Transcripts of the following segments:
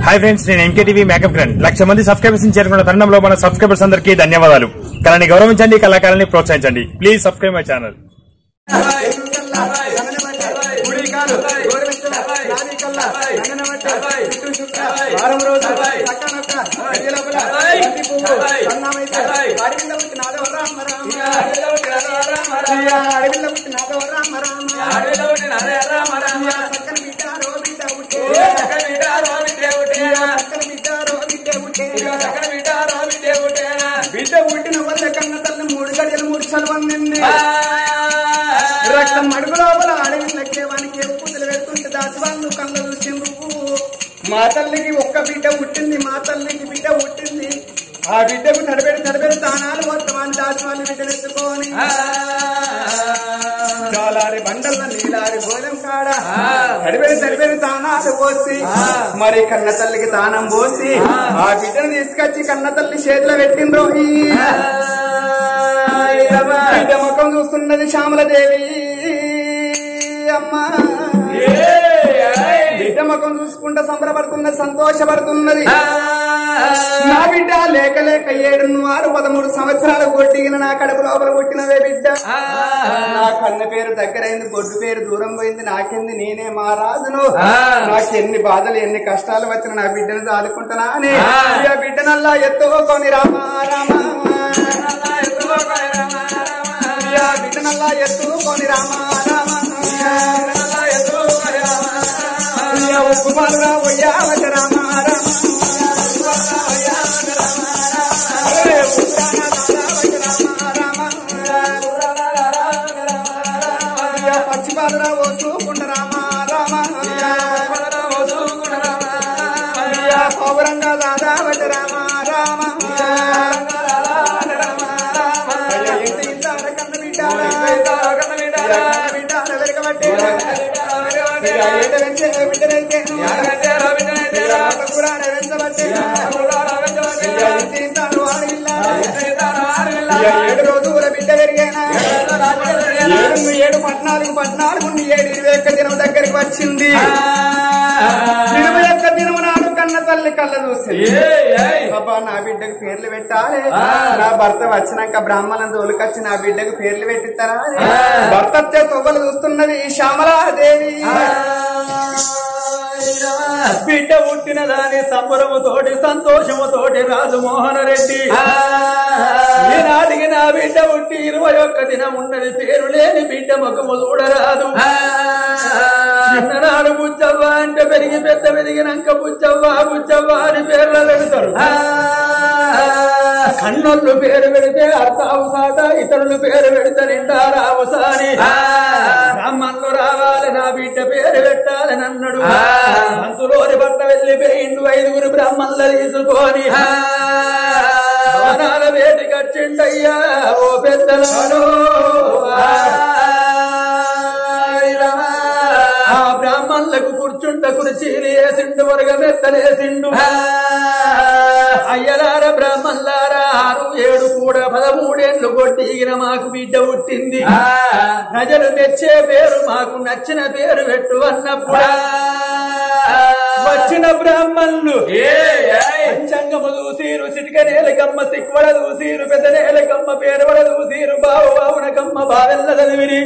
Hi friends నేను MKTV makeup grand lakh మంది subscribers చేరుకున్న తరుణంలో మన సబ్స్క్రైబర్స్ అందరికీ ధన్యవాదాలు కళని గౌరవించండి కళాకారాన్ని ప్రోత్సహించండి ప్లీజ్ సబ్స్క్రైబ్ మై ఛానల్ వారం రోజులు చక్కనొక్క గది లోపల బంతి పువ్వు సన్నమైతే అడవిలో పుట్టిన నాదవ రామ రామ అడవిలో పుట్టిన నాదవ రామ రామ చక్కని బిడ్డ రో బిడ్డ ఉంటే చక్కని బిడ్డ రో బిడ్డ ఉంటే బిడ్డ పుట్టిన వల్ల కన్న తల్లి మూడు గడియలు మూడు చలవన్నింది రక్తం మడుగు లోపల అడవిలకే వానికి పూజలు పెడుతుంటే దాసివాళ్ళు కళ్ళ చూసిండ్రు మా తల్లికి ఒక్క బిడ్డ పుట్టింది మా తల్లికి బిడ్డ పుట్టింది ఆ బిడ్డకు నడబెడి నడబెడి తానాలు వర్తమాని దాసివాళ్ళు బిడ్డలు ఎత్తుకొని చాలారి బండల నీలారి భోజనం కాడ నడిబెడి నడిబెడి తానాలు పోసి మరి కన్న తల్లికి తానం పోసి ఆ బిడ్డను తీసుకొచ్చి కన్న తల్లి చేతిలో పెట్టిండ్రు బిడ్డ ముఖం చూస్తున్నది శ్యామలదేవి అమ్మా బిడ్డ ముఖం చూసుకుంటా సంబరపడుతున్నది సంతోషపడుతున్నది నా బిడ్డ లేక లేక ఏడు ఆరు పదమూడు సంవత్సరాలు కొట్టిగిన నా కడుపు లోపల కొట్టినవే బిడ్డ నా కన్న పేరు దగ్గరైంది బొడ్డు పేరు దూరం పోయింది నాకెంది నేనే మా రాజును నాకు ఎన్ని బాధలు ఎన్ని కష్టాలు వచ్చిన నా బిడ్డను చాలుకుంటున్నా అని ఇక బిడ్డనల్లా ఎత్తుకొని రామ రామ ఇక బిడ్డనల్లా ఎత్తుకొని రామ రామ ఇక ఉప్పుమాలుగా పోయావట రామ రామ అరే ఉప్పురాన రావట రామ రామ ఇక పచ్చిపాలురా ఓసుకుంట రామ రామ ఇక పౌరంగా దాదావట రామ రామ అయ్యా, ఇంత ఇంత అరకన్న బిడ్డారా. ఇక కన్న బిడ్డార వెరగబట్టే. ఇక ఏట వెంచే బిడ్డనైతే. ఇక ఆకుకూరాన వెంచబట్టే. ఇక ఇంత ఇంత అనువాడిల్లా. ఇక ఏడు రోజుల బిడ్డ పెరిగేనా ఏడు ఏడు పద్నాలుగు పద్నాలుగు నుండి ఏడు ఇరవై ఒక్క దినం దగ్గరికి వచ్చింది ఇరవై ఒక్క దినం నాడు కన్న తల్లి కళ్ళ చూసి బాబా నా బిడ్డకు పేర్లు పెట్టాలి నా భర్త వచ్చినాక బ్రాహ్మణం తోలుకొచ్చి నా బిడ్డకు పేర్లు పెట్టిస్తారా అని భర్త వచ్చే తొవ్వలు చూస్తున్నది ఈ శ్యామలాదేవి బిడ్డ పుట్టిన దాని సంబరముతోటి సంతోషముతోటి రాజమోహన రెడ్డి ఈనాటికి నా బిడ్డ పుట్టి ఇరవై ఒక్క దినం ఉన్నది పేరు లేని బిడ్డ ముఖము చూడరాదు చిన్ననాడు బుచ్చవ్వ అంటే పెరిగి పెద్ద పెరిగినాక బుచ్చవ్వ బుచ్చవ్వ అని పేర్లు పెడతారు కన్నోళ్ళు పేరు పెడితే అర్థావు సాట ఇతరులు పేరు పెడితే నిండారావు సాని బ్రాహ్మణులు రావాలి నా బిడ్డ పేరు పెట్టాలని అన్నాడు అంతులోని బట్ట వెళ్ళిపోయిండు ఐదుగురు బ్రాహ్మణులు తీసుకొని భవనాల వేటి కచ్చిండయ్యా ఓ పెద్దలాడు ఆ బ్రాహ్మణులకు కూర్చుంట కుర్చీలు వేసిండు వరగమెత్తలేసిండు అయ్యలార బ్రాహ్మణులారా ఆరు ఏడు కూడా పదమూడేళ్లు కొట్టిగిన మాకు బిడ్డ పుట్టింది ప్రజలు మెచ్చే పేరు మాకు నచ్చిన పేరు పెట్టు అన్నప్పుడు వచ్చిన బ్రాహ్మణులు పంచంగము చూసిరు సిటిక నేలకమ్మ సిక్వడ చూసిరు పెద్ద నేలకమ్మ పేరువడ చూసిరు బావు బావునకమ్మ బావెల్ల చదివిరి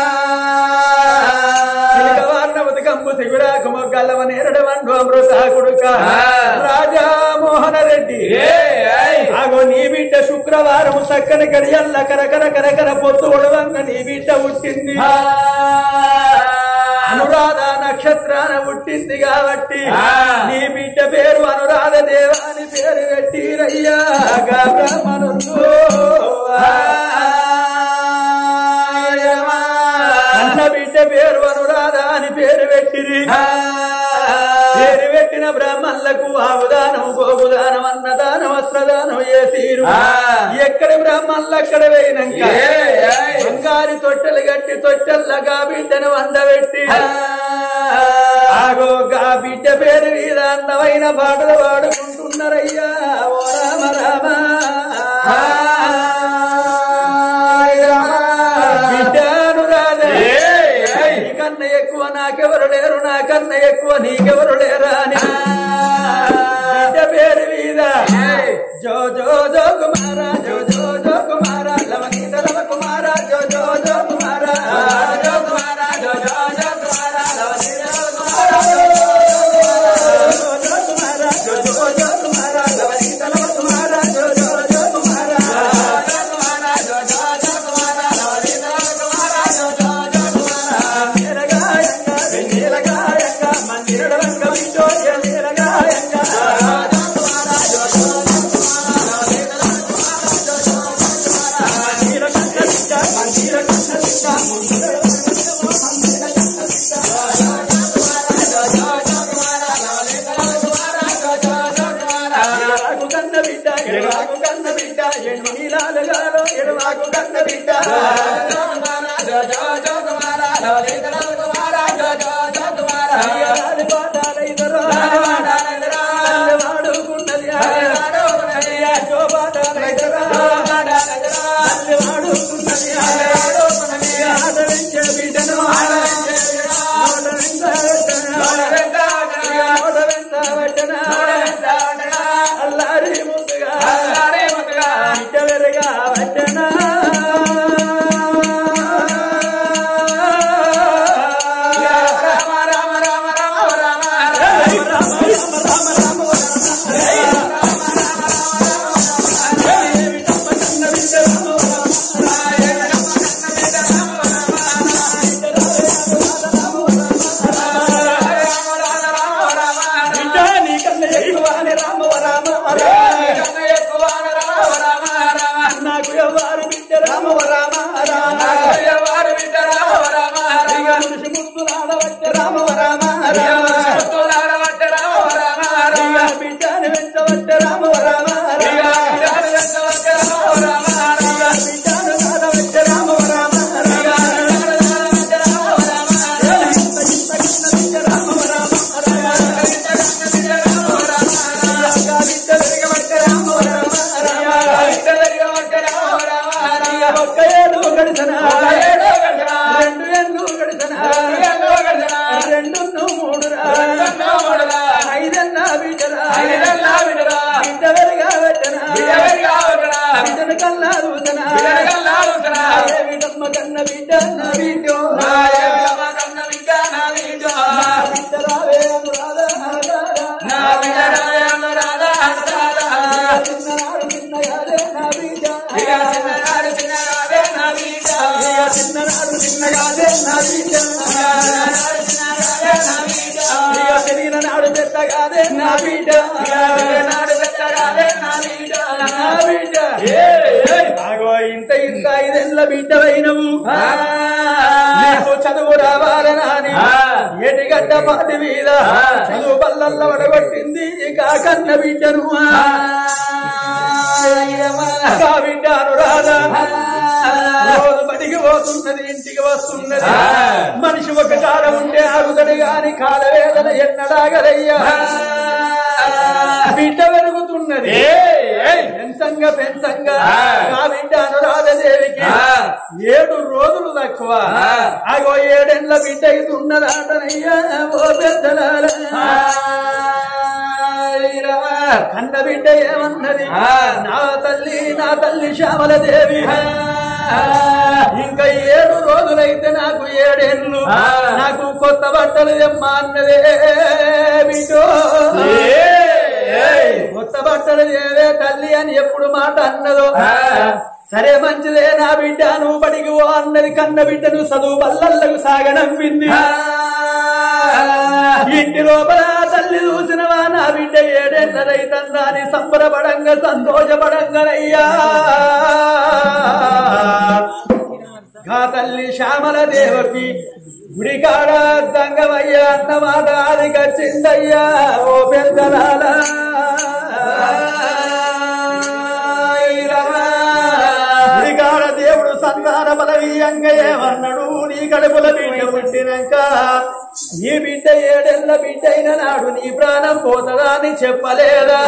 సిలికవార్ణవతి కంపు సిగురాకు మొగ్గల్లవ నేరడు వండు అమృత కొడుక రాజా మోహన రెడ్డి ఆగో నీ బిడ్డ శుక్రవారం చక్కని గడియల్ల కరకర కరకర పొత్తు ఉడవంగ నీ బిడ్డ పుట్టింది అనురాధ నక్షత్రాన పుట్టింది కాబట్టి నీ బిడ్డ పేరు అనురాధ దేవాని పేరు పెట్టిరయ్యా బ్రాహ్మణులు అన్న బిడ్డ పేరు అనురాధ అని పేరు పెట్టిరి పేరు పెట్టిన బ్రాహ్మణులకు ఆవుదానం గోగుదానం అన్నదానం వస్త్రదానం చేసిరు ఎక్కడ బ్రాహ్మణులు అక్కడ పోయినాక బంగారు తొట్టెలు గట్టి తొట్టెల్లగా బిడ్డను వండబెట్టి ఆగో గా బిడ్డ పేరు మీద అందమైన పాటలు పాడుకుంటున్నారయ్యా ఓ రామ రామ బిడ్డను రాదే నీకన్నా ఎక్కువ నాకెవరు లేరు నాకన్నా ఎక్కువ నీకెవరు లేరా అని బిడ్డను మాకు కన్న బిడ్డ అయ్యాలి పాటాలైదరో వాడుకున్నది అయ్యా జోపాటాలైదరో వాడుకున్నది ఆదరించే బిడ్డను నోట వెంట నోట వెంట పెట్టనా అల్లారి ముందుగా బిడ్డ వెరగా వచ్చనా బిడ్డ నీకన్నా ఎక్కువ అని రామ రామ నాకు ఎవరు బిడ్డ రామ రామ రామ ఇక మనిషి ముద్దులాడవచ్చే రామ రామ రామ ఇక బిడ్డని వెంచవచ్చే రామ రామ రామ ఇక బిడ్డను కాదవచ్చే రామ రామ రామ ఇంత ఇంత చిన్న బిడ్డ రామ రామ రామ ఇక బిడ్డ వెరగవచ్చే రామ రామ రామ ఇక ఒక్క ఏడు గడిచన రెండు ఏళ్ళు గడిచన రెండు మూడు ఐదన్నా బిడ్డరా బిడ్డ వెరగా పెట్టనా బిడ్డను కల్లా దూసనా ఏ బిడ్డమ్మ కన్న బిడ్డ నా బిడ్డో బిడ్డ రావే అనురాధ చిన్ననాడు చిన్నగాలే నా బిడ్డ ఇక చిన్ననాడు చిన్నగాలే నా బిడ్డ ఇక పెరిగిన నాడు పెట్టగాదే నా బిడ్డ నా బిడ్డ ఆగో ఇంత ఇంత ఐదేళ్ళ బిడ్డవైనవు నీకు చదువు రావాలనాని ఎటిగడ్డ పాటి మీద చదువు బల్లల్ల వడగొట్టింది ఇక కన్న బిడ్డను ఆ బిడ్డను రాదా రోజు బడికి పోతున్నది ఇంటికి వస్తున్నది మనిషి ఒక కాడ ఉంటే ఆగుదడు గాని కాలవేదన ఎన్నడాగలయ్యా బిడ్డ పెరుగుతున్నది పెంచంగా పెంచంగా ఆ బిడ్డ అనురాధదేవికి ఏడు రోజులు తక్కువ అగో ఏడెండ్ల బిడ్డ ఇదున్నదాటనయ్యా ఓ పెద్దలాల కన్న బిడ్డ ఏమన్నది నా తల్లి నా తల్లి శ్యామల దేవి ఇంకా ఏడు రోజులైతే నాకు ఏడేళ్ళు నాకు కొత్త బట్టలు తెమ్మా అన్నదే బిడ్డో కొత్త బట్టలు ఏవే తల్లి అని ఎప్పుడు మాట అన్నదో సరే మంచిదే నా బిడ్డ నువ్వు బడికి ఓ అన్నది కన్న బిడ్డను చదువు బల్లల్లకు సాగనంపింది ఇంటి లోపల తల్లి చూసినవా నా బిడ్డ ఏడేళ్ళ రైతందా అని సంబరపడంగా సంతోషపడంగానయ్యా గా తల్లి శ్యామల దేవకి గుడికాడ సంగమయ్యా అన్న మాట అది గచ్చిందయ్యా ఓ పెద్దలాల గుడికాడ దేవుడు సంతాన బలవీయంగా ఏమన్నాడు నీ కడుపుల బిడ్డ పుట్టినాక నీ బిడ్డ ఏడెళ్ళ బిడ్డ అయిన నాడు నీ ప్రాణం పోతదా అని చెప్పలేదా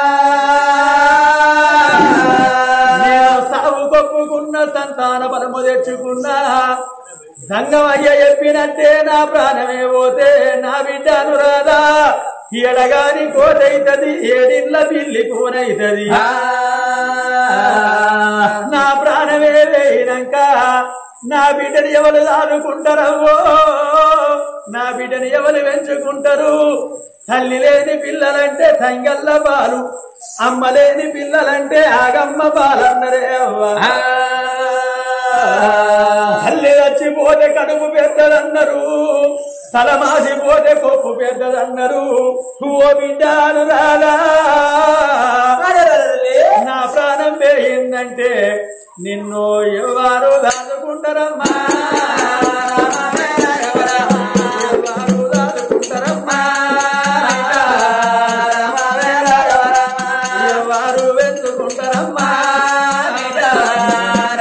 నేను సాగు కొప్పుకున్న సంతాన బలము తెచ్చుకున్నా సంగమయ్య చెప్పినట్టే నా ప్రాణమే పోతే నా బిడ్డ అనురాదా ఎడగాని కోటైతది ఏడిళ్ళ పిల్లి కూనైతది నా ప్రాణమే వేయినాక నా బిడ్డని ఎవరు దాదుకుంటారవో నా బిడ్డని ఎవరు పెంచుకుంటారు తల్లి లేని పిల్లలంటే తంగల్ల పాలు అమ్మ లేని పిల్లలంటే ఆగమ్మ పాలన్నరే అవ్వ తల్లి చచ్చిపోతే కడుపు పెద్దదన్నారు తల మాసిపోతే కొప్పు పెద్దదన్నారు ఓ బిడ్డాను రాదా నా ప్రాణం పోయిందంటే నిన్ను ఎవరు దాచుకుంటారమ్మా ఎవరు దాచుకుంటారమ్మా ఎవరు వెతుకుంటారమ్మా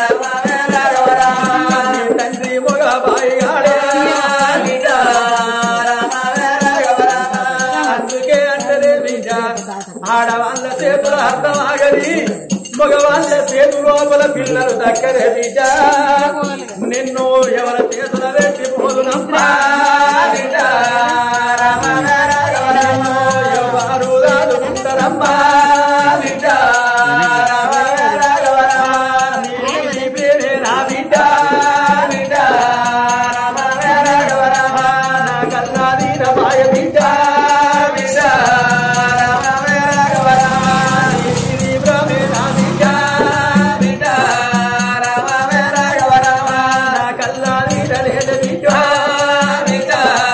ఆడవాళ్ళ చేతుల అర్థమాగది మగవాళ్ళ చేతు లోపల పిల్లలు దగ్గర బిడ్డ నిన్ను ఎవరి చేతుల పెట్టి పోదునమ్మా బిడ్డ నిన్ను ఎవరు దాదుకుంటారమ్మా బిడ్డ నీ ప్రేమే నా బిడ్డ బిడ్డ నా కల్లాది రమాయ బిడ్డ బిడ్డ నీ ప్రేమే నా బిడ్డ బిడ్డ నా కల్లాది రలేద బిడ్డ బిడ్డ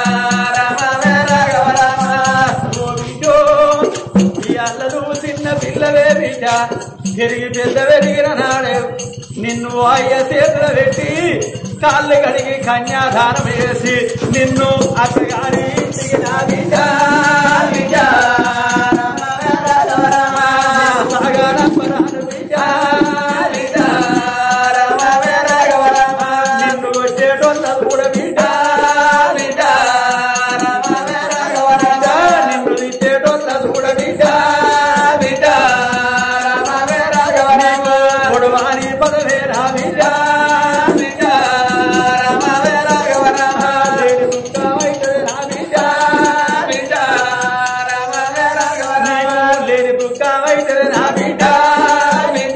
ఓ బిడ్డో ఈ అల్లలు చిన్న పిల్లవే బిడ్డ తిరిగి పెద్ద పెరిగిన నాడే నిన్ను అయ్య చేతులు పెట్టి కాళ్ళు కడిగి కన్యాదానం వేసి నిన్ను అత్తగారి ఇంటికి నా బిడ్డ బిడ్డ సాగరంపరాను బిడ్డ బిడ్డ నిన్ను వచ్చేటోళ్ళ కూడా బిడ్డ బిడ్డ నిన్ను తిట్టేటోళ్ళ కూడా బిడ్డ బిడ్డ పొడవాని పదవేరా బిడ్డ బిడ్డ లేని దుఃఖమైతే నా బిడ్డ బిడ్డ నీవు లేని దుఃఖమైతే నా బిడ్డ బిడ్డ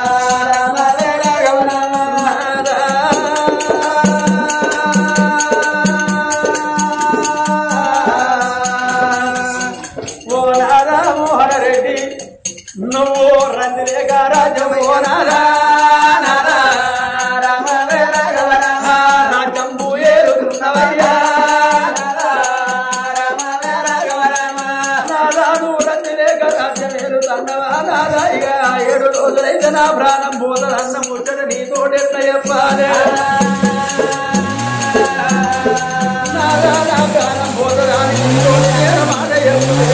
ఓ నారా మోహన రెడ్డి నువ్వు రందిలేక రాజము ఓ నారా నారా రామ రాఘవ రామ రాజంబు ఏలుతున్నవయ్యా నారాను రందిలేక రాజ్యం ఏలుతున్నవా నారా ఇక ఏడు రోజులైతే నా ప్రాణం పోతదన్న ముచ్చట నీతోడెట్ల చెప్పాలి నారా నా ప్రాణం పోతదాని నీతోటి నేను మాట చెప్పలే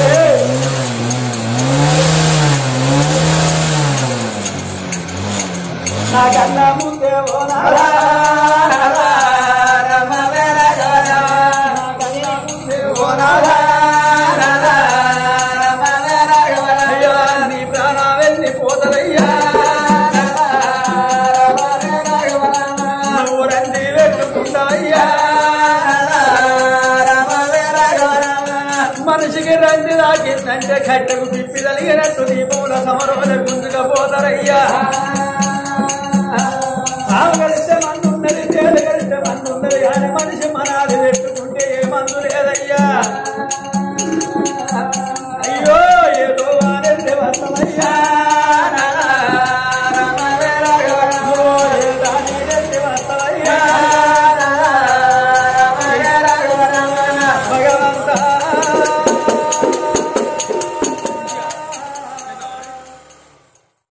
నాకన్నా ముందే ఓ నారా, నారా, రమ వేర గవర. నాకన్నా ముందే ఓ నారా, నారా, రమ వేర గవర. అయ్యా, నీ ప్రాణం వెళ్ళిపోతదయ్యా. నారా, రమ వేర గవర. నువ్వు రంది పెట్టుకుంటావయ్యా. నారా, రమ వేర గవర. మనిషికి రంది దాకిందంటే కట్టెకు తిప్పి తలిగినట్టు దీపంలో సమరోజ గుంజుకపోతారయ్యా